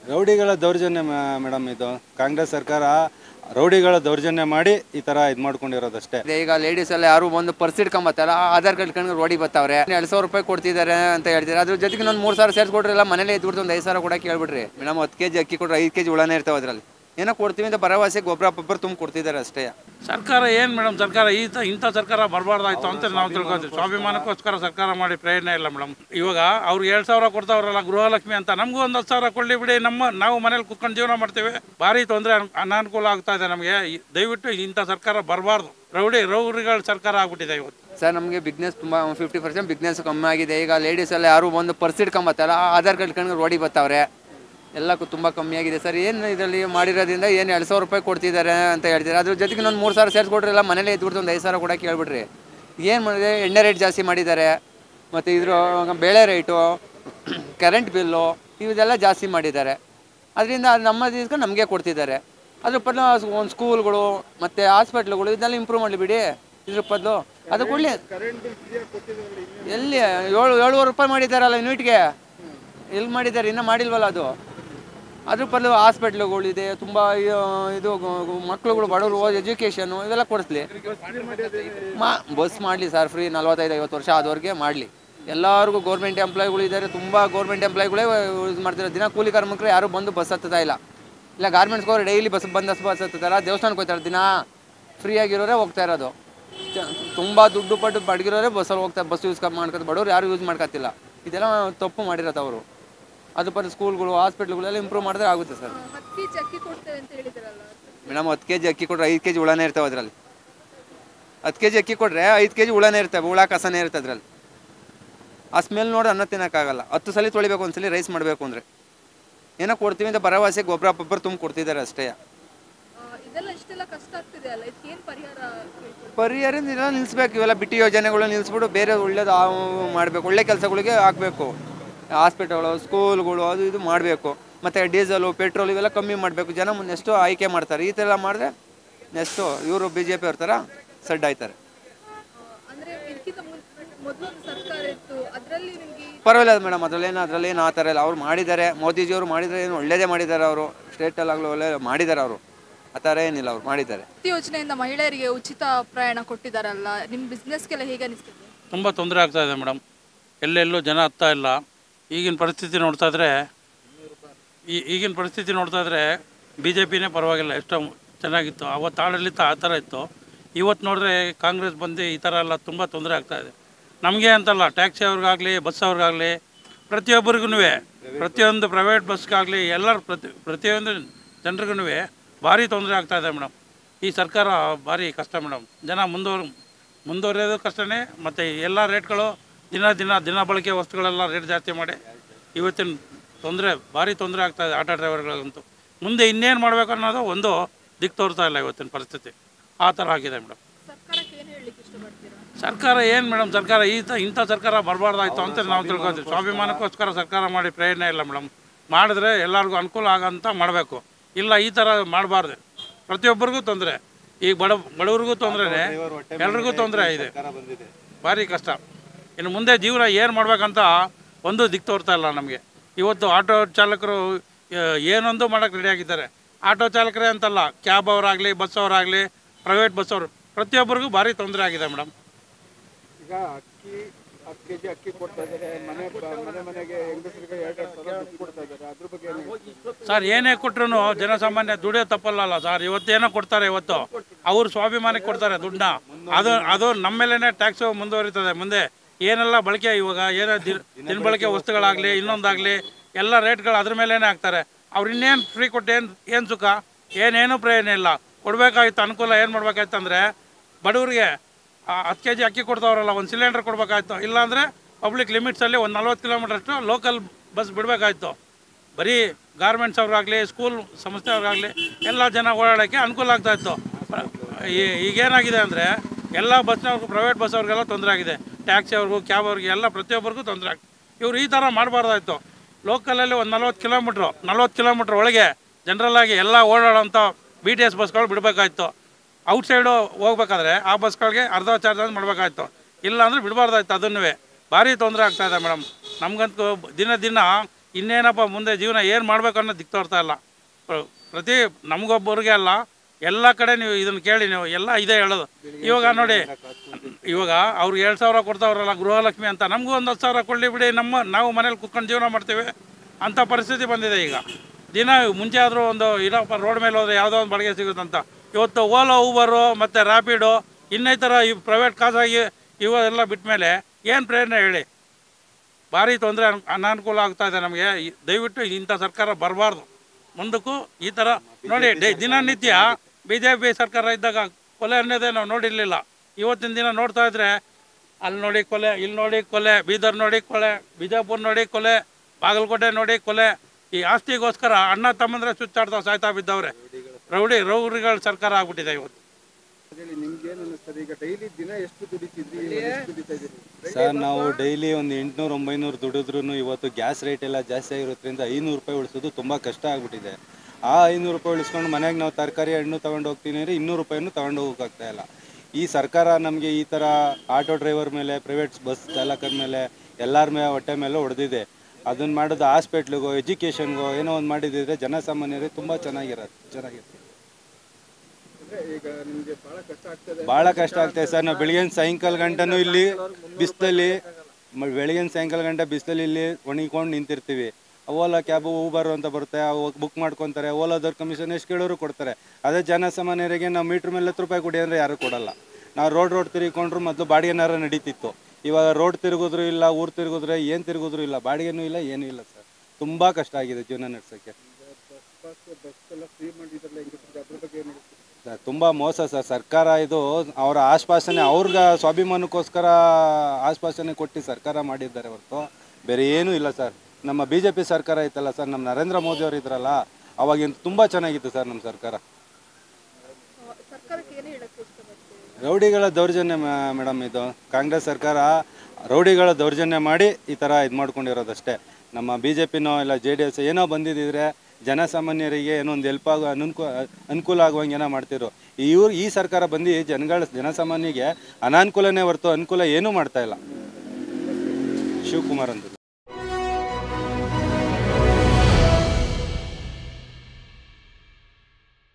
ರೌಡಿಗಳ ದೌರ್ಜನ್ಯ ಮೇಡಮ್ ಇದು ಕಾಂಗ್ರೆಸ್ ಸರ್ಕಾರ ರೌಡಿಗಳ ದೌರ್ಜನ್ಯ ಮಾಡಿ ಈ ತರ ಇದು ಮಾಡ್ಕೊಂಡಿರೋದಷ್ಟೇ ಇದೆ ಈಗ ಲೇಡೀಸ್ ಎಲ್ಲ ಯಾರು ಒಂದು ಪರ್ಸ್ ಇಟ್ಕೊಂಬತ್ತಲ್ಲ ಆಧಾರ್ ಕಾರ್ಡ್ ಇಟ್ಕೊಂಡು ರೋಡಿ ಬರ್ತಾವ್ರೆ ಎರಡು ಸಾವಿರ ರೂಪಾಯಿ ಕೊಡ್ತಿದ್ದಾರೆ ಅಂತ ಹೇಳ್ತಾರೆ ಅದ್ರ ಜೊತೆಗೆ ಇನ್ನೊಂದು ಮೂರು ಸಾವಿರ ಸೇರಿಸ್ಕೊಟ್ರಲ್ಲ ಮನೇಲಿ ಇದ್ಬಿಟ್ಟು ಒಂದು ಐದು ಸಾವಿರ ಕೂಡ ಕೇಳ್ಬಿಡ್ರಿ ಮೇಡಮ್ ಹತ್ತು ಕೆ ಜಿ ಅಕ್ಕಿ ಕೊಟ್ರೆ ಐದು ಕೆ ಜಿ ಉಳನೇ ಇರ್ತಾವೆ ಅದರಲ್ಲಿ ಏನೋ ಕೊಡ್ತೀವಿ ಅಂತ ಭರವಸೆ ಗೊಬ್ಬರ ಪಬ್ಬರ ತುಂಬ ಕೊಡ್ತಿದ್ದಾರೆ ಅಷ್ಟೇ ಸರ್ಕಾರ ಏನು ಮೇಡಮ್ ಸರ್ಕಾರ ಈ ತ ಇಂಥ ಸರ್ಕಾರ ಬರಬಾರ್ದಾಯ್ತು ಅಂತ ನಾವು ತಿಳ್ಕೊತೀವಿ ಸ್ವಾಭಿಮಾನಕ್ಕೋಸ್ಕರ ಸರ್ಕಾರ ಮಾಡಿ ಪ್ರಯೋಜನ ಇಲ್ಲ ಮೇಡಮ್ ಇವಾಗ ಅವ್ರಿಗೆ ಏಳು ಸಾವಿರ ಕೊಡ್ತಾವ್ರಲ್ಲ ಗೃಹಲಕ್ಷ್ಮಿ ಅಂತ ನಮಗೂ ಒಂದು ಹತ್ತು ಸಾವಿರ ಕೊಡಲಿ ಬಿಡಿ ನಮ್ಮ ನಾವು ಮನೇಲಿ ಕುತ್ಕೊಂಡು ಜೀವನ ಮಾಡ್ತೀವಿ ಭಾರಿ ತೊಂದರೆ ಅನಾನುಕೂಲ ಆಗ್ತಾ ಇದೆ ನಮಗೆ ಈ- ದಯವಿಟ್ಟು ಇಂಥ ಸರ್ಕಾರ ಬರಬಾರ್ದು ರೌಡಿ ರೌಡಿಗಳ ಸರ್ಕಾರ ಆಗ್ಬಿಟ್ಟಿದೆ ಇವತ್ತು ಸರ್ ನಮಗೆ ಬಿಸ್ನೆಸ್ ತುಂಬ ಫಿಫ್ಟಿ ಪರ್ಸೆಂಟ್ ಬಿಸ್ನೆಸ್ ಕಮ್ಮಿ ಆಗಿದೆ ಈಗ ಲೇಡೀಸ್ ಎಲ್ಲ ಯಾರು ಒಂದು ಪರ್ಸ್ ಇಟ್ಕೊಂಬತ್ತಲ್ಲ ಆಧಾರ್ ಕಾರ್ಡ್ ಇಟ್ಕೊಂಡು ರೋಡಿ ಬರ್ತಾವ್ರೆ ಎಲ್ಲಕ್ಕೂ ತುಂಬ ಕಮ್ಮಿ ಆಗಿದೆ ಸರ್ ಏನು ಇದರಲ್ಲಿ ಮಾಡಿರೋದ್ರಿಂದ ಏನು ಎರಡು ಸಾವಿರ ರೂಪಾಯಿ ಕೊಡ್ತಿದ್ದಾರೆ ಅಂತ ಹೇಳ್ತಾರೆ ಅದ್ರ ಜೊತೆಗೆ ಇನ್ನೊಂದು ಮೂರು ಸಾವಿರ ಸೇರಿಸ್ಕೊಟ್ರಲ್ಲ ಮನೇಲಿ ಇದ್ಬಿಟ್ಟು ಒಂದು ಐದು ಸಾವಿರ ಕೂಡ ಕೇಳ್ಬಿಡ್ರಿ ಏನು ಮಾಡಿದೆ ಎಣ್ಣೆ ರೇಟ್ ಜಾಸ್ತಿ ಮಾಡಿದ್ದಾರೆ ಮತ್ತು ಇದ್ರ ಬೇಳೆ ರೇಟು ಕರೆಂಟ್ ಬಿಲ್ಲು ಇವೆಲ್ಲ ಜಾಸ್ತಿ ಮಾಡಿದ್ದಾರೆ ಅದರಿಂದ ನಮ್ಮ ದಿವಸ ನಮಗೆ ಕೊಡ್ತಿದ್ದಾರೆ ಅದ್ರ ಬದಲು ಒಂದು ಸ್ಕೂಲ್ಗಳು ಮತ್ತು ಹಾಸ್ಪಿಟ್ಲ್ಗಳು ಇದನ್ನೆಲ್ಲ ಇಂಪ್ರೂವ್ ಮಾಡಲಿ ಬಿಡಿ ಇದ್ರ ಬದಲು ಅದು ಕೊಡಲಿ ಎಲ್ಲಿ ಏಳು ಏಳುವರೆ ರೂಪಾಯಿ ಮಾಡಿದ್ದಾರಲ್ಲ ಯೂನಿಟ್ಗೆ ಎಲ್ಲಿ ಮಾಡಿದ್ದಾರೆ ಇನ್ನೂ ಮಾಡಿಲ್ವಲ್ಲ ಅದು ಅದ್ರ ಬದಲು ಹಾಸ್ಪಿಟ್ಲುಗಳಿದೆ ತುಂಬ ಇದು ಮಕ್ಕಳುಗಳು ಬಡವರು ಎಜುಕೇಷನು ಇವೆಲ್ಲ ಕೊಡಿಸ್ಲಿ ಮಾ ಬಸ್ ಮಾಡಲಿ ಸರ್ ಫ್ರೀ ನಲ್ವತ್ತೈದು ಐವತ್ತು ವರ್ಷ ಆದವ್ರಿಗೆ ಮಾಡಲಿ ಎಲ್ಲರಿಗೂ ಗೌರ್ಮೆಂಟ್ ಎಂಪ್ಲಾಯ್ಗಳು ಇದ್ದಾರೆ ತುಂಬ ಗೌರ್ಮೆಂಟ್ ಎಂಪ್ಲಾಯ್ಗಳೇ ಯೂಸ್ ಮಾಡ್ತಾರೆ ದಿನ ಕೂಲಿ ಕಾರ್ಮಿಕರು ಯಾರು ಬಂದು ಬಸ್ ಹತ್ತುತ್ತಾ ಇಲ್ಲ ಇಲ್ಲ ಗಾರ್ಮೆಂಟ್ಸ್ಗೆ ಹೋದ್ರೆ ಡೈಲಿ ಬಸ್ ಬಂದು ಬಸ್ ಹತ್ತುತ್ತಾರೆ ದೇವಸ್ಥಾನಕ್ಕೆ ಹೋಗ್ತಾರೆ ದಿನ ಫ್ರೀಯಾಗಿರೋರೇ ಹೋಗ್ತಾ ಇರೋದು ಚ- ತುಂಬ ದುಡ್ಡು ಪಟ್ಟು ಬಡಗಿರೋರೇ ಬಸ್ಸಲ್ಲಿ ಹೋಗ್ತಾರೆ ಬಸ್ ಯೂಸ್ ಮಾಡ್ಕೊತಾರೆ ಬಡವ್ರು ಯಾರು ಯೂಸ್ ಮಾಡ್ಕೊತಿಲ್ಲ ಇದೆಲ್ಲ ತಪ್ಪು ಮಾಡಿರೋದು ಅವರು ಅದು ಪರ ಸ್ಕೂಲ್ಗಳು ಹಾಸ್ಪಿಟ್ಲ್ಗಳೆಲ್ಲ ಇಂಪ್ರೂವ್ ಮಾಡಿದ್ರೆ ಆಗುತ್ತೆ ಸರ್ ಹತ್ತು ಕೆಜಿ ಅಕ್ಕಿ ಕೊಡ್ತೇವೆ ಅಂತ ಹೇಳಿದ್ರಲ್ಲ ಮೇಡಮ್ ಹತ್ತು ಕೆ ಜಿ ಅಕ್ಕಿ ಕೊಟ್ರೆ ಐದು ಕೆ ಜಿ ಹುಳನೇ ಇರ್ತಾವೆ ಅದರಲ್ಲಿ ಹತ್ತು ಕೆ ಜಿ ಅಕ್ಕಿ ಕೊಟ್ಟರೆ ಐದು ಕೆ ಜಿ ಹುಳನೇ ಇರ್ತವೆ ಹುಳ ಕಸನೇ ಇರುತ್ತೆ ಅದರಲ್ಲಿ ಆ ಸ್ಮೆಲ್ ನೋಡಿ ಅನ್ನ ತಿನ್ನೋಕ್ಕಾಗಲ್ಲ ಹತ್ತು ಸಲ ತೊಳಿಬೇಕು ಒಂದ್ಸಲಿ ರೈಸ್ ಮಾಡಬೇಕು ಅಂದರೆ ಏನೋ ಕೊಡ್ತೀವಿ ಅಂತ ಭರವಸೆ ಗೊಬ್ಬರ ಪಬ್ಬರ ತುಂಬ ಕೊಡ್ತಿದ್ದಾರೆ ಅಷ್ಟೇ ಆ, ಇದೆಲ್ಲ ಇಷ್ಟೆಲ್ಲ ಕಷ್ಟ ಆಗ್ತಿದೆ ಅಲ್ಲ ಇದಕ್ಕೆ ಏನು ಪರಿಹಾರ ಕೇಳ್ಕೊಳ್ತೀರಾ? ಪರಿಹಾರ ಇದೆಲ್ಲ ನಿಲ್ಲಿಸ್ಬೇಕು ಇವೆಲ್ಲ ಬಿಟ್ಟಿ ಯೋಜನೆಗಳು ನಿಲ್ಲಿಸ್ಬಿಟ್ಟು ಬೇರೆ ಒಳ್ಳೇದು ಮಾಡಬೇಕು ಒಳ್ಳೆ ಕೆಲಸಗಳಿಗೆ ಹಾಕಬೇಕು ಹಾಸ್ಪಿಟಲ್ಗಳು ಸ್ಕೂಲ್ಗಳು ಅದು ಇದು ಮಾಡಬೇಕು ಮತ್ತು ಡೀಸೆಲು ಪೆಟ್ರೋಲ್ ಇವೆಲ್ಲ ಕಮ್ಮಿ ಮಾಡಬೇಕು ಜನ ನೆಕ್ಸ್ಟು ಆಯ್ಕೆ ಮಾಡ್ತಾರೆ ಈ ಥರ ಎಲ್ಲ ಮಾಡಿದ್ರೆ ನೆಕ್ಸ್ಟು ಇವರು ಬಿ ಜೆ ಪಿ ಅವ್ರ ಥರ ಸಡ್ ಆಯ್ತಾರೆ ಆ, ಅಂದ್ರೆ ಇದಕ್ಕಿಂತ ಮೊದಲು ಒಂದು ಸರ್ಕಾರ ಇತ್ತು ಅದರಲ್ಲಿ ನಿಮಗೆ ಪರವಾಗಿಲ್ಲ ಮೇಡಮ್ ಅದರಲ್ಲೇನು ಅದರಲ್ಲೇನು ಆ ಥರ ಇಲ್ಲ ಅವ್ರು ಮಾಡಿದ್ದಾರೆ ಮೋದಿಜಿಯವರು ಮಾಡಿದರೆ ಏನು ಒಳ್ಳೇದೇ ಮಾಡಿದ್ದಾರೆ ಅವರು ಸ್ಟೇಟಲ್ಲಾಗಲೂ ಒಳ್ಳೆ ಮಾಡಿದ್ದಾರೆ ಅವರು ಆ ಥರ ಏನಿಲ್ಲ ಅವ್ರು ಮಾಡಿದ್ದಾರೆ ಶಕ್ತಿ ಯೋಜನೆಯಿಂದ ಮಹಿಳೆಯರಿಗೆ ಉಚಿತ ಪ್ರಯಾಣ ಕೊಟ್ಟಿದ್ದಾರಲ್ಲ ನಿಮ್ಮ ಬಿಸ್ನೆಸ್ಗೆಲ್ಲ ಹೇಗೆ ಅನಿಸ್ತಿದೆ ತುಂಬ ತೊಂದರೆ ಆಗ್ತಾ ಇದೆ ಮೇಡಮ್ ಎಲ್ಲೆಲ್ಲೂ ಜನ ಹತ್ತಾ ಇಲ್ಲ ಈಗಿನ ಪರಿಸ್ಥಿತಿ ನೋಡ್ತಾ ಇದ್ರೆ ಈ ಈಗಿನ ಪರಿಸ್ಥಿತಿ ನೋಡ್ತಾ ಇದ್ರೆ ಬಿ ಜೆ ಪಿನೇ ಪರವಾಗಿಲ್ಲ ಎಷ್ಟೋ ಚೆನ್ನಾಗಿತ್ತು ಅವತ್ತು ಆಡಳಿತ ಆ ಥರ ಇತ್ತು ಇವತ್ತು ನೋಡಿದ್ರೆ ಕಾಂಗ್ರೆಸ್ ಬಂದು ಈ ಥರ ಎಲ್ಲ ತುಂಬ ತೊಂದರೆ ಆಗ್ತಾ ಇದೆ ನಮಗೆ ಅಂತಲ್ಲ ಟ್ಯಾಕ್ಸಿ ಅವ್ರಿಗಾಗಲಿ ಬಸ್ ಅವ್ರಿಗಾಗಲಿ ಪ್ರತಿಯೊಬ್ಬರಿಗೂ ಪ್ರತಿಯೊಂದು ಪ್ರೈವೇಟ್ ಬಸ್ಗಾಗಲಿ ಎಲ್ಲರ ಪ್ರತಿ ಪ್ರತಿಯೊಂದು ಜನರಿಗೂ ಭಾರಿ ತೊಂದರೆ ಆಗ್ತಾ ಇದೆ ಮೇಡಮ್ ಈ ಸರ್ಕಾರ ಭಾರಿ ಕಷ್ಟ ಮೇಡಮ್ ಜನ ಮುಂದುವರ್ ಮುಂದುವರಿಯೋದು ಕಷ್ಟನೇ ಮತ್ತು ಎಲ್ಲ ರೇಟ್ಗಳು ದಿನ ದಿನ ದಿನ ಬಳಕೆ ವಸ್ತುಗಳೆಲ್ಲ ರೇಟ್ ಜಾಸ್ತಿ ಮಾಡಿ ಇವತ್ತಿನ ತೊಂದರೆ ಭಾರಿ ತೊಂದರೆ ಆಗ್ತಾ ಇದೆ ಆಟೋ ಡ್ರೈವರ್ಗಳಿಗಂತೂ ಮುಂದೆ ಇನ್ನೇನು ಮಾಡಬೇಕು ಅನ್ನೋದು ಒಂದು ದಿಕ್ಕು ತೋರ್ತಾ ಇಲ್ಲ ಇವತ್ತಿನ ಪರಿಸ್ಥಿತಿ ಆ ಥರ ಆಗಿದೆ ಮೇಡಮ್ ಸರ್ಕಾರಕ್ಕೆ ಏನು ಹೇಳಲಿಕ್ಕೆ ಇಷ್ಟಪಡ್ತೀರಾ ಸರ್ಕಾರ ಏನು ಮೇಡಮ್ ಸರ್ಕಾರ ಈ ತ ಇಂಥ ಸರ್ಕಾರ ಬರಬಾರ್ದಾಯ್ತು ಅಂತ ನಾವು ತಿಳ್ಕೊತೀವಿ ಸ್ವಾಭಿಮಾನಕ್ಕೋಸ್ಕರ ಸರ್ಕಾರ ಮಾಡಿ ಪ್ರಯೋಜನ ಇಲ್ಲ ಮೇಡಮ್ ಮಾಡಿದ್ರೆ ಎಲ್ಲರಿಗೂ ಅನುಕೂಲ ಆಗಂತ ಮಾಡಬೇಕು ಇಲ್ಲ ಈ ಥರ ಮಾಡಬಾರ್ದು ಪ್ರತಿಯೊಬ್ಬರಿಗೂ ತೊಂದರೆ ಈಗ ಬಡ ಬಡವ್ರಿಗೂ ತೊಂದರೆನೇ ಎಲ್ರಿಗೂ ತೊಂದರೆ ಇದೆ ಭಾರಿ ಕಷ್ಟ ಇನ್ನು ಮುಂದೆ ಜೀವನ ಏನು ಮಾಡ್ಬೇಕಂತ ಒಂದು ದಿಕ್ಕು ತೋರ್ತಾ ಇಲ್ಲ ನಮಗೆ ಇವತ್ತು ಆಟೋ ಚಾಲಕರು ಆ, ಏನೊಂದು ಮಾಡೋಕ್ಕೆ ರೆಡಿಯಾಗಿದ್ದಾರೆ ಆಟೋ ಚಾಲಕರೇ ಅಂತಲ್ಲ ಕ್ಯಾಬ್ ಅವರಾಗಲಿ ಬಸ್ ಅವರಾಗಲಿ ಪ್ರೈವೇಟ್ ಬಸ್ ಅವರು ಪ್ರತಿಯೊಬ್ಬರಿಗೂ ಭಾರಿ ತೊಂದರೆ ಆಗಿದೆ ಮೇಡಮ್ ಈಗ ಅಕ್ಕಿ ಹತ್ತು ಕೆಜಿ ಅಕ್ಕಿ ಕೊಡ್ತಾ ಇದ್ದಾರೆ ಮನೆ ಬ- ಮನೆ ಮನೆಗೆ ಹೆಂಗಸರಿಗೆ ಎರಡು ಎರಡು ಸಾವಿರ ದುಡ್ಡು ಕೊಡ್ತಾ ಇದ್ದಾರೆ ಅದ್ರ ಬಗ್ಗೆ ಏನು ಹೇಳ್ತೀರಾ? ಸರ್ ಏನೇ ಕೊಟ್ರು ಜನಸಾಮಾನ್ಯ ದುಡಿಯೋ ತಪ್ಪಲ್ಲ ಸರ್ ಇವತ್ತೇನೋ ಕೊಡ್ತಾರೆ ಇವತ್ತು ಅವ್ರು ಸ್ವಾಭಿಮಾನಕ್ಕೆ ಕೊಡ್ತಾರೆ ದುಡ್ಡನ್ನ ಅದು ಅದು ನಮ್ಮ ಮೇಲೇ ಟ್ಯಾಕ್ಸು ಮುಂದುವರಿತದೆ ಮುಂದೆ ಏನೆಲ್ಲ ಬಳಕೆ ಇವಾಗ ಏನೋ ದಿನ ದಿನ ಬಳಕೆ ವಸ್ತುಗಳಾಗಲಿ ಇನ್ನೊಂದಾಗಲಿ ಎಲ್ಲ ರೇಟ್ಗಳು ಅದ್ರ ಮೇಲೇ ಹಾಕ್ತಾರೆ ಅವ್ರು ಇನ್ನೇನು ಫ್ರೀ ಕೊಟ್ಟು ಏನು ಏನು ಸುಖ ಏನೇನು ಪ್ರಯೋಜನ ಇಲ್ಲ ಕೊಡಬೇಕಾಗಿತ್ತು ಅನುಕೂಲ ಏನು ಮಾಡ್ಬೇಕಾಯ್ತು ಅಂದರೆ ಬಡವರಿಗೆ ಹತ್ತು ಕೆ ಜಿ ಅಕ್ಕಿ ಕೊಡ್ತಾವ್ರಲ್ಲ ಒಂದು ಸಿಲಿಂಡರ್ ಕೊಡ್ಬೇಕಾಯ್ತು ಇಲ್ಲಾಂದರೆ ಪಬ್ಲಿಕ್ ಲಿಮಿಟ್ಸಲ್ಲಿ ಒಂದು ನಲ್ವತ್ತು ಕಿಲೋಮೀಟ್ರಷ್ಟು ಲೋಕಲ್ ಬಸ್ ಬಿಡಬೇಕಾಯ್ತು ಬರೀ ಗಾರ್ಮೆಂಟ್ಸ್ ಅವ್ರಿಗಾಗಲಿ ಸ್ಕೂಲ್ ಸಂಸ್ಥೆ ಅವ್ರಿಗಾಗಲಿ ಎಲ್ಲ ಜನ ಓಡಾಡೋಕ್ಕೆ ಅನುಕೂಲ ಆಗ್ತಾ ಇತ್ತು ಈ- ಈಗೇನಾಗಿದೆ ಅಂದರೆ ಎಲ್ಲ ಬಸ್ನವ್ರಿಗೂ ಪ್ರೈವೇಟ್ ಬಸ್ ಅವ್ರಿಗೆಲ್ಲ ತೊಂದರೆ ಆಗಿದೆ ಟ್ಯಾಕ್ಸಿ ಅವ್ರಿಗೂ ಕ್ಯಾಬ್ ಅವ್ರಿಗೆ ಎಲ್ಲ ಪ್ರತಿಯೊಬ್ಬರಿಗೂ ತೊಂದರೆ ಆಗ್ತದೆ ಇವ್ರು ಈ ಥರ ಮಾಡಬಾರ್ದಾಯ್ತು ಲೋಕಲಲ್ಲಿ ಒಂದು ನಲ್ವತ್ತು ಕಿಲೋಮೀಟ್ರು ನಲ್ವತ್ತು ಕಿಲೋಮೀಟ್ರ್ ಒಳಗೆ ಜನರಲ್ಲಾಗಿ ಎಲ್ಲ ಓಡಾಡೋಂಥ ಬಿ ಟಿ ಎಸ್ ಬಸ್ಗಳು ಬಿಡಬೇಕಾಯ್ತು ಔಟ್ಸೈಡು ಹೋಗ್ಬೇಕಾದ್ರೆ ಆ ಬಸ್ಗಳಿಗೆ ಅರ್ಧ ಚಾರ್ಜ್ ಅಂತ ಮಾಡಬೇಕಾಯ್ತು ಇಲ್ಲ ಅಂದರೆ ಬಿಡಬಾರ್ದಾಯ್ತು ಅದನ್ನೂ ಭಾರಿ ತೊಂದರೆ ಆಗ್ತಾ ಇದೆ ಮೇಡಮ್ ನಮಗಂತೂ ದಿನ ದಿನ ಇನ್ನೇನಪ್ಪ ಮುಂದೆ ಜೀವನ ಏನು ಮಾಡಬೇಕು ಅನ್ನೋ ದಿಕ್ಕು ತೋರ್ತಾ ಇಲ್ಲ ಪ್ರ- ಪ್ರತಿ ನಮಗೊಬ್ಬರಿಗೆ ಅಲ್ಲ ಎಲ್ಲ ಕಡೆ ನೀವು ಇದನ್ನು ಕೇಳಿ ನೀವು ಎಲ್ಲ ಇದೇ ಹೇಳೋದು ಇವಾಗ ನೋಡಿ ಇವಾಗ ಅವ್ರಿಗೆ ಎರಡು ಸಾವಿರ ಕೊಡ್ತಾವ್ರಲ್ಲ ಗೃಹಲಕ್ಷ್ಮಿ ಅಂತ ನಮಗೂ ಒಂದು ಹತ್ತು ಸಾವಿರ ಕೊಡಲಿ ಬಿಡಿ ನಮ್ಮ ನಾವು ಮನೇಲಿ ಕುತ್ಕೊಂಡು ಜೀವನ ಮಾಡ್ತೀವಿ ಅಂಥ ಪರಿಸ್ಥಿತಿ ಬಂದಿದೆ ಈಗ ದಿನ ಮುಂಚೆ ಆದರೂ ಒಂದು ಇರಪ್ಪ ರೋಡ್ ಮೇಲೆ ಹೋದ್ರೆ ಯಾವುದೋ ಒಂದು ಬಾಡಿಗೆ ಸಿಗುತ್ತಂತ ಇವತ್ತು ಓಲೋ ಊಬರು ಮತ್ತು ರ್ಯಾಪಿಡೋ ಇನ್ನಿತರ ಈ ಪ್ರೈವೇಟ್ ಖಾಸಗಿ ಇವೆಲ್ಲ ಬಿಟ್ಟ ಮೇಲೆ ಏನು ಪ್ರೇರಣೆ ಹೇಳಿ ಭಾರಿ ತೊಂದರೆ ಅನಾನುಕೂಲ ಆಗ್ತಾ ಇದೆ ನಮಗೆ ಈ- ದಯವಿಟ್ಟು ಇಂಥ ಸರ್ಕಾರ ಬರಬಾರ್ದು ಮುಂದಕ್ಕೂ ಈ ಥರ ನೋಡಿ ಡೇ ದಿನನಿತ್ಯ ಬಿ ಜೆ ಪಿ ಸರ್ಕಾರ ಇದ್ದಾಗ ಕೊಲೆ ಅನ್ನೋದೇ ನಾವು ನೋಡಿರಲಿಲ್ಲ ಇವತ್ತಿನ ದಿನ ನೋಡ್ತಾ ಇದ್ರೆ ಅಲ್ಲಿ ನೋಡಿ ಕೊಲೆ ಇಲ್ಲಿ ನೋಡಿ ಕೊಲೆ ಬೀದರ್ ನೋಡಿ ಕೊಲೆ ಬಿಜಾಪುರ ನೋಡಿ ಕೊಲೆ ಬಾಗಲಕೋಟೆ ನೋಡಿ ಕೊಲೆ ಈ ಆಸ್ತಿಗೋಸ್ಕರ ಅಣ್ಣ ತಮ್ಮಂದ್ರೆ ಸುತ್ತಾಡ್ತಾ ಸಾಯ್ತಾ ಬಿದ್ದವ್ರೆ ರೌಡಿ ರೌಡಿಗಳ ಸರ್ಕಾರ ಆಗ್ಬಿಟ್ಟಿದೆ ಇವತ್ತು ಹೇಳಿ ನಿಮ್ಗೆ ಏನು ಅನ್ನಿಸ್ತದೆ ಈಗ ಡೈಲಿ ದಿನ ಎಷ್ಟು ದುಡಿತಿದ್ರಿ ಇವಾಗ ಎಷ್ಟು ದುಡಿತಾ ಇದ್ದೀರಿ ಸರ್ ನಾವು ಡೈಲಿ ಒಂದು ಎಂಟುನೂರು ಒಂಬೈನೂರು ದುಡಿದ್ರೂ ಇವತ್ತು ಗ್ಯಾಸ್ ರೇಟ್ ಎಲ್ಲ ಜಾಸ್ತಿ ಆಗಿರೋದ್ರಿಂದ ಐನೂರು ರೂಪಾಯಿ ಉಳಿಸೋದು ತುಂಬ ಕಷ್ಟ ಆಗಿಬಿಟ್ಟಿದೆ ಆ ಐನೂರು ರೂಪಾಯಿ ಉಳಿಸ್ಕೊಂಡು ಮನೆಗೆ ನಾವು ತರಕಾರಿ ಹಣ್ಣು ತೊಗೊಂಡು ಹೋಗ್ತೀನಿ ಅಂದರೆ ಇನ್ನೂರು ರೂಪಾಯಿನೂ ತೊಗೊಂಡು ಹೋಗೋಕ್ಕಾಗ್ತಾ ಇಲ್ಲ ಈ ಸರ್ಕಾರ ನಮಗೆ ಈ ಥರ ಆಟೋ ಡ್ರೈವರ್ ಮೇಲೆ ಪ್ರೈವೇಟ್ ಬಸ್ ಚಾಲಕರ ಮೇಲೆ ಎಲ್ಲರ ಮೇಲೆ ಹೊಟ್ಟೆ ಮೇಲೆ ಹೊಡೆದಿದೆ ಅದನ್ನು ಮಾಡೋದು ಹಾಸ್ಪಿಟ್ಲಿಗೋ ಎಜುಕೇಷನ್ಗೋ ಏನೋ ಒಂದು ಮಾಡಿದಿದ್ರೆ ಜನಸಾಮಾನ್ಯರಿಗೆ ತುಂಬ ಚೆನ್ನಾಗಿರೋದು ಚೆನ್ನಾಗಿರುತ್ತೆ ಅಂದ್ರೆ ಈಗ ನಿಮ್ಗೆ ಬಹಳ ಕಷ್ಟ ಆಗ್ತದೆ ಭಾಳ ಕಷ್ಟ ಆಗ್ತದೆ ಸರ್ ನಾವು ಬೆಳಗಿನ ಸಾಯಂಕಾಲ ಗಂಟನೂ ಇಲ್ಲಿ ಬಿಸಿಲಲ್ಲಿ ಬೆಳಗಿನ ಸಾಯಂಕಾಲ ಗಂಟೆ ಬಿಸಿಲಲ್ಲಿ ಇಲ್ಲಿ ಒಣಗಿಕೊಂಡು ನಿಂತಿರ್ತೀವಿ ಓಲಾ ಕ್ಯಾಬು ಊಬರ್ ಅಂತ ಬರುತ್ತೆ ಅವು ಬುಕ್ ಮಾಡ್ಕೊತಾರೆ ಓಲಾದವ್ರ ಕಮಿಷನ್ ಎಷ್ಟು ಕೇಳೋರು ಕೊಡ್ತಾರೆ ಅದೇ ಜನಸಾಮಾನ್ಯರಿಗೆ ನಾವು ಮೀಟ್ರ್ ಮೇಲೆ ಹತ್ತು ರೂಪಾಯಿ ಕೊಡಿ ಅಂದರೆ ಯಾರು ಕೊಡಲ್ಲ ನಾವು ರೋಡ್ ರೋಡ್ ತಿರುಗಿಕೊಂಡ್ರು ಮೊದಲು ಬಾಡಿಗೆನಾರ ನಡೀತಿತ್ತು ಇವಾಗ ರೋಡ್ ತಿರುಗಿದ್ರು ಇಲ್ಲ ಊರು ತಿರುಗಿದ್ರೆ ಏನು ತಿರುಗಿದ್ರು ಇಲ್ಲ ಬಾಡಿಗೆನೂ ಇಲ್ಲ ಏನೂ ಇಲ್ಲ ಸರ್ ತುಂಬ ಕಷ್ಟ ಆಗಿದೆ ಜೀವನ ನಡೆಸೋಕ್ಕೆ ಬಸ್ ಪಾಸ್ ಬಸ್ ಎಲ್ಲ ಫ್ರೀ ಮಾಡಿದ್ರಲ್ಲ ಹೆಂಗಸರಿಗೆ ಅದ್ರ ಬಗ್ಗೆ ಏನು ಹೇಳ್ತೀರಿ ಸರ್, ತುಂಬ ಮೋಸ ಸರ್ ಸರ್ಕಾರ ಇದು ಅವರ ಆಶ್ವಾಸನೆ ಅವ್ರಿಗೆ ಸ್ವಾಭಿಮಾನಕ್ಕೋಸ್ಕರ ಆಶ್ವಾಸನೆ ಕೊಟ್ಟು ಸರ್ಕಾರ ಮಾಡಿದ್ದಾರೆ ಹೊರತು ಬೇರೆ ಏನೂ ಇಲ್ಲ ಸರ್ ನಮ್ಮ ಬಿ ಜೆ ಪಿ ಸರ್ಕಾರ ಇತ್ತಲ್ಲ ಸರ್ ನಮ್ಮ ನರೇಂದ್ರ ಮೋದಿ ಅವರು ಇದ್ರಲ್ಲ ಅವಾಗಿನ ತುಂಬ ಚೆನ್ನಾಗಿತ್ತು ಸರ್ ನಮ್ಮ ಸರ್ಕಾರ ಸರ್ಕಾರಕ್ಕೆ ಏನು ಹೇಳಕ್ಕೆ ಇಷ್ಟಪಡ್ತೀವಿ ರೌಡಿಗಳ ದೌರ್ಜನ್ಯ ಮೇಡಮ್ ಇದು ಕಾಂಗ್ರೆಸ್ ಸರ್ಕಾರ ರೌಡಿಗಳ ದೌರ್ಜನ್ಯ ಮಾಡಿ ಈ ಥರ ಇದು ಮಾಡ್ಕೊಂಡಿರೋದಷ್ಟೇ ನಮ್ಮ ಬಿ ಜೆ ಪಿನೋ ಇಲ್ಲ ಜೆ ಡಿ ಎಸ್ ಏನೋ ಬಂದಿದ್ದಿದ್ರೆ ಜನಸಾಮಾನ್ಯರಿಗೆ ಏನೋ ಒಂದು ಹೆಲ್ಪ್ ಆಗೋ ಅನುಕೂ ಅನುಕೂಲ ಆಗುವಂಗೆ ಏನೋ ಮಾಡ್ತಿರೋ ಇವ್ರು ಈ ಸರ್ಕಾರ ಬಂದು ಜನಗಳ ಜನಸಾಮಾನ್ಯರಿಗೆ ಅನಾನುಕೂಲನೇ ಹೊರತು ಅನುಕೂಲ ಏನೂ ಮಾಡ್ತಾ ಇಲ್ಲ ಶಿವಕುಮಾರ್ ಅಂತ